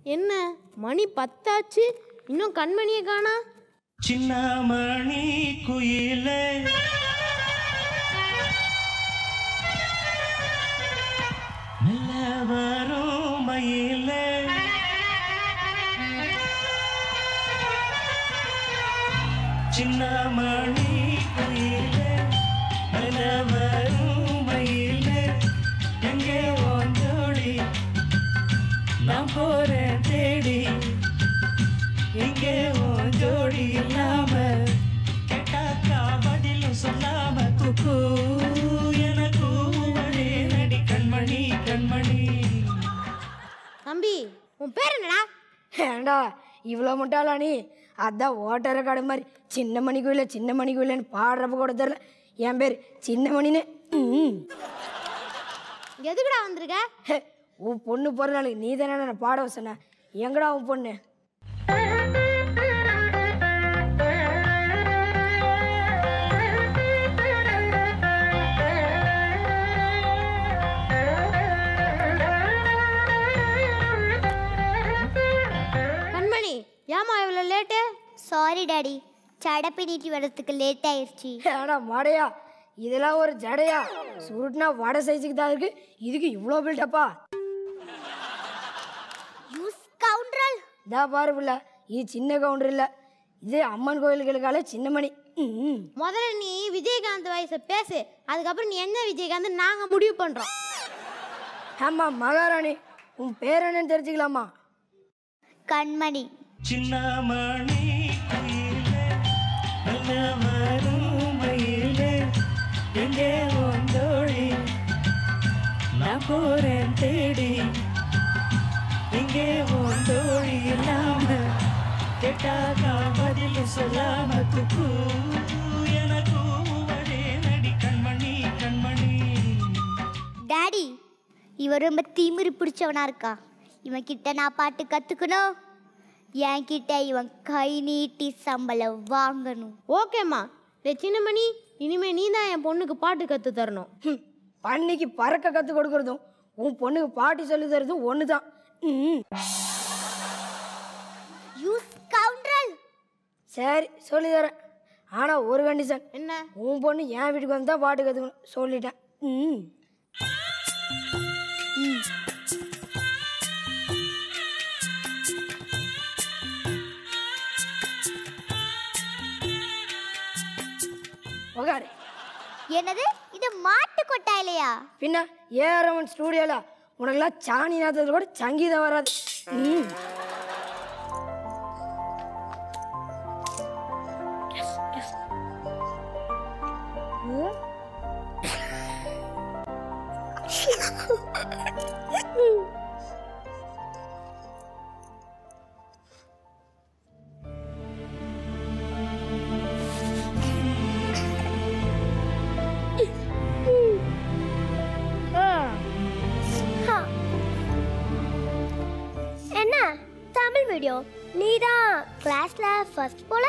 என்ன மணி பத்தாச்சு இன்னும் கண்மணியை காணா சின்னமணி குயிலே மெல்ல வரும் மயிலே சின்னமணி குயிலே மெல்ல வரும் மயிலே எங்கே ஓஞ்சோடி நான் போறேன் தேடி எங்கே உன் ஜோடி இல்லாம கேட்டாக்கா பதிலும் சொல்லாம குக்கு எனக்கு ஒரே நடி கண்மணி கண்மணி தம்பி உன் பேர் என்னடா ஏண்டா இவ்வளோ முட்டாளா நீ அதான் ஓட்டர கடை மாதிரி சின்ன மணி கோயில சின்ன மணி கோயிலன்னு பாடுறப்ப கூட தெரில என் பேர் சின்ன மணின்னு ம் எதுக்குடா வந்திருக்க ஹே, உன் பொண்ணு பிறந்த நாளைக்கு நீ தானே நான் பாட சொன்ன எங்கடா உன் பொண்ணு கண்மணி ஏமா இவ்வளோ லேட்டு சாரி டாடி சடை பின்னிட்டு வர்றதுக்கு லேட் ஆயிடுச்சு ஏடா மாடையா இதெல்லாம் ஒரு ஜடையா சுருட்டுனா வடை சைஸுக்கு தான் இருக்கு இதுக்கு இவ்வளோ பில்டப்பா யூ ஸ்கவுண்ட்ரல் இதா பாரு புள்ள இது சின்ன கவுண்டர் இல்லை இது அம்மன் கோயில்களுக்கால சின்ன மணி ம் முதல்ல நீ விஜயகாந்த் வயசை பேசு அதுக்கப்புறம் நீ என்ன விஜயகாந்த் நாங்கள் முடிவு பண்ணுறோம் ஆமாம் மகாராணி உன் பேர் என்னன்னு தெரிஞ்சுக்கலாமா கண்மணி சின்னமணி குயிலே மெல்ல வரும் மயிலே எங்கே உன் ஜோடி நான் போறேன் தேடி எங்கே உன் ஜோடி இல்லாம கேட்டாக்கா பதிலும் சொல்லாம குக்கு எனக்கு ஒரே நடி கண்மணி கண்மணி டாடி இவன் ரொம்ப திமிரு பிடிச்சவனா இருக்கா இவன் கிட்ட நான் பாட்டு கத்துக்கணும் என் கிட்ட இவன் கை நீட்டி சம்பளம் வாங்கணும் ஓகேம்மா டே சின்னமணி இனிமே நீ தான் என் பொண்ணுக்கு பாட்டு கற்று தரணும் ஹம், பண்ணிக்கு பறக்க கற்றுக் கொடுக்கறதும் உன் பொண்ணுக்கு பாட்டி சொல்லி தரதும் ஒன்று தான் ம் யூ ஸ்கவுண்ட்ரல் சரி சொல்லி தரேன் ஆனால் ஒரு கண்டிஷன் என்ன உன் பொண்ணு என் வீட்டுக்கு வந்து தான் பாட்டு கற்றுக்கணும் சொல்லிட்டேன் ம் உக்காரு என்னது இது மாட்டு கொட்டாயிலையா பின்ன ஏஆர்எமன் ஸ்டூடியோல உனக்கெல்லாம் சாணி நாத்தத்தில் கூட சங்கீதம் வராது ம் என்ன தமிழ் வீடியோ நீ தான் கிளாஸ்ல ஃபர்ஸ்ட் போல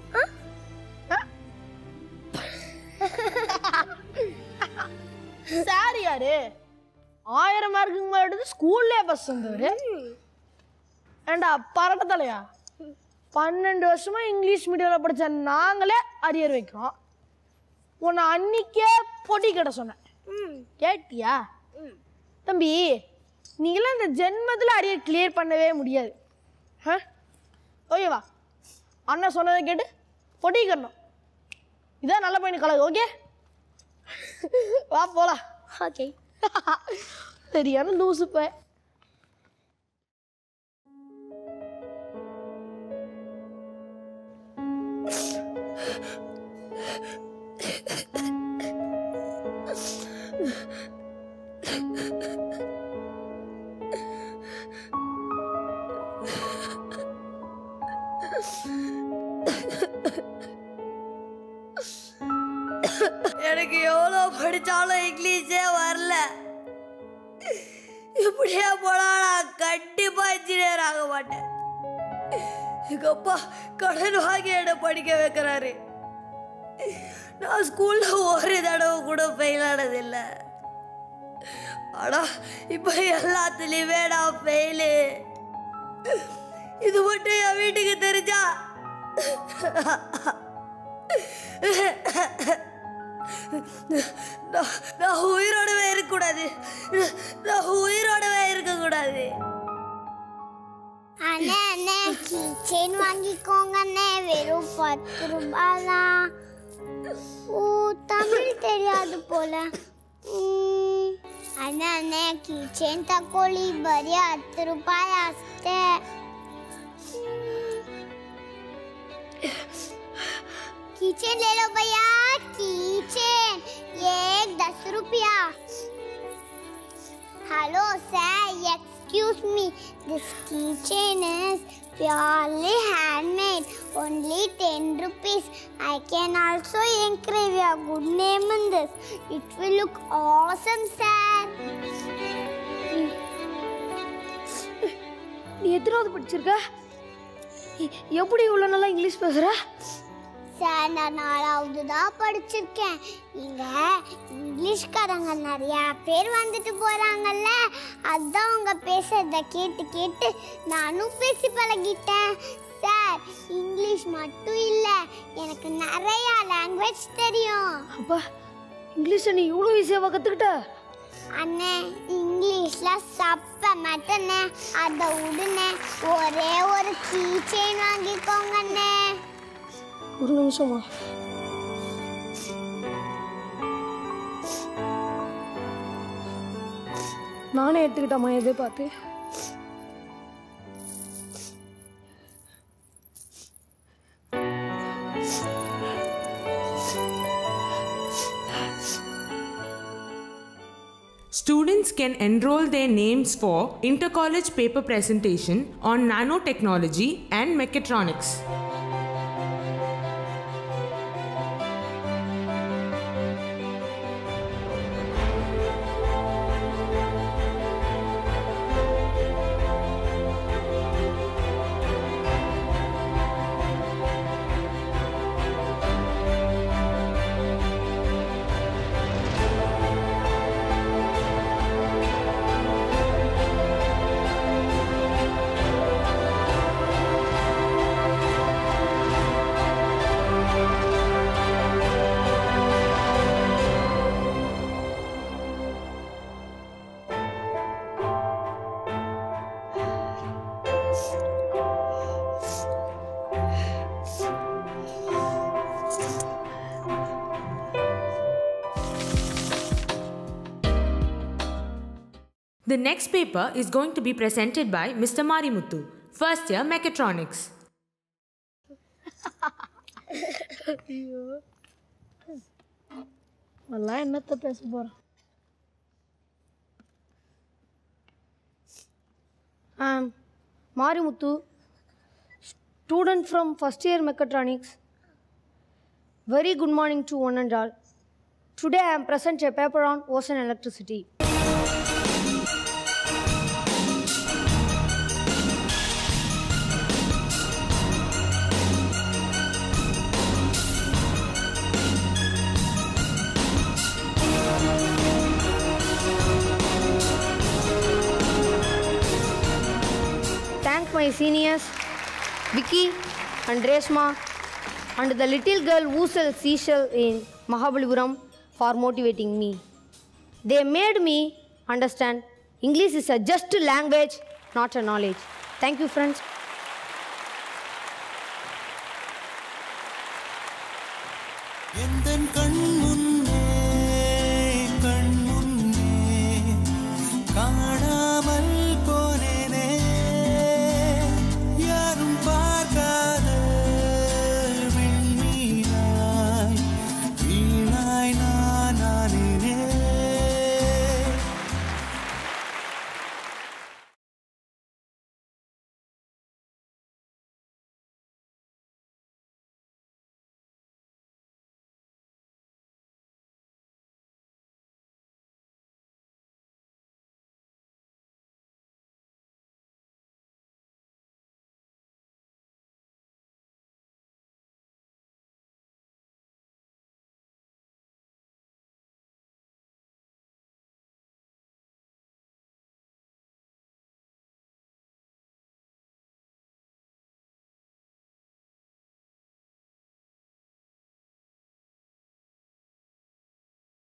சார் யாரு ஆயிரம் மார்க்குக்கு மேல எடுத்து ஸ்கூல்லே பஸ் வந்தவர் ஏண்டா பரட்ட தலையா பன்னெண்டு வருஷமா இங்கிலீஷ் மீடியம்ல படிச்ச நாங்களே அரியர் வைக்கிறோம் உன்னை அன்னைக்கே பொடி கட்ட சொன்னேன் கேட்டியா தம்பி நீங்களாம் இந்த ஜென்மத்தில் அரியர் கிளியர் பண்ணவே முடியாது ஆ ஓகேவா அண்ணன் சொன்னதை கேட்டு பொட்டிக்கணும் இதான் நல்ல பையனு கலகு ஓகே வா போலாம் ஓகே சரியான லூசு பை எனக்கு எவ்வளோ படித்தாலும் இங்கிலீஷே வரல இப்படியே போனா நான் கண்டிப்பாக இன்ஜினியர் ஆக மாட்டேன் எங்க அப்பா கடன் வாங்கி என்னை படிக்க வைக்கிறாரு நான் ஸ்கூல்ல ஒரு தடவை கூட ஃபெயில் ஆனதில்லை ஆனா இப்போ எல்லாத்துலேயுமே நான் ஃபெயிலு இது மட்டும் என் வீட்டுக்கு தெரிஞ்சா நான் நான் உயிரோடவே இருக்கக்கூடாது நான் உயிரோடவே இருக்கக்கூடாது அண்ணே அண்ணே கீச்செயின் வாங்கிக்கோங்க அண்ணே வெறும் பத்து ரூபாய் தான் ஓ தமிழ் தெரியாது போல ம், ಅಣ್ಣ ಅಣ್ಣ ಕಿಚನ್ ತಕೊಳ್ಳಿ ಬರೀ ಹತ್ತು ರೂಪಾಯಿ ಅಷ್ಟೇ किचन ले लो भैया किचन एक दस रुपया hello sir excuse me this keychain is purely handmade only 10 rupees i can also engrave your good name in this it will look awesome sir நீ எத்தனாவது படிச்சிருக்க எ- எப்படி இவ்வளோ நல்லா இங்கிலீஷ் பேசுகிற சார் நான் நாலாவது தான் படிச்சிருக்கேன் இங்க இங்கிலீஷ்காரங்க நிறைய பேர் வந்துட்டு போறாங்கல்ல அதான் அவங்க பேசுறத கேட்டு கேட்டு நானும் பேசி பழகிட்டேன் சார் இங்கிலீஷ் மட்டும் இல்லை எனக்கு நிறைய லாங்குவேஜ் தெரியும் அப்பா இங்கிலீஷை நீ இவ்வளோ ஈஸியாக கற்றுக்கிட்ட அண்ணே இங்கிலீஷ்ல சப்ப மட்டனே அதை உடனே ஒரே ஒரு கீ செயின் வாங்கிக்கோங்க அண்ணே ஒரு நிமிஷமா நானே எடுத்துக்கிட்டேம்மா எதை பார்த்து Students can enroll their names for intercollege paper presentation on nanotechnology and mechatronics. The next paper is going to be presented by Mr. Marimuthu, first year mechatronics. அதெல்லாம் என்னத்த பேச போகிறேன் ஆம் Marimuthu student from first year mechatronics very good morning to one and all today I am present a paper on ocean electricity thank my seniors, Vicky and Reshma, and the little girl who sells seashell in Mahabalipuram for motivating me. They made me understand English is a just language, not a knowledge. Thank you, friends.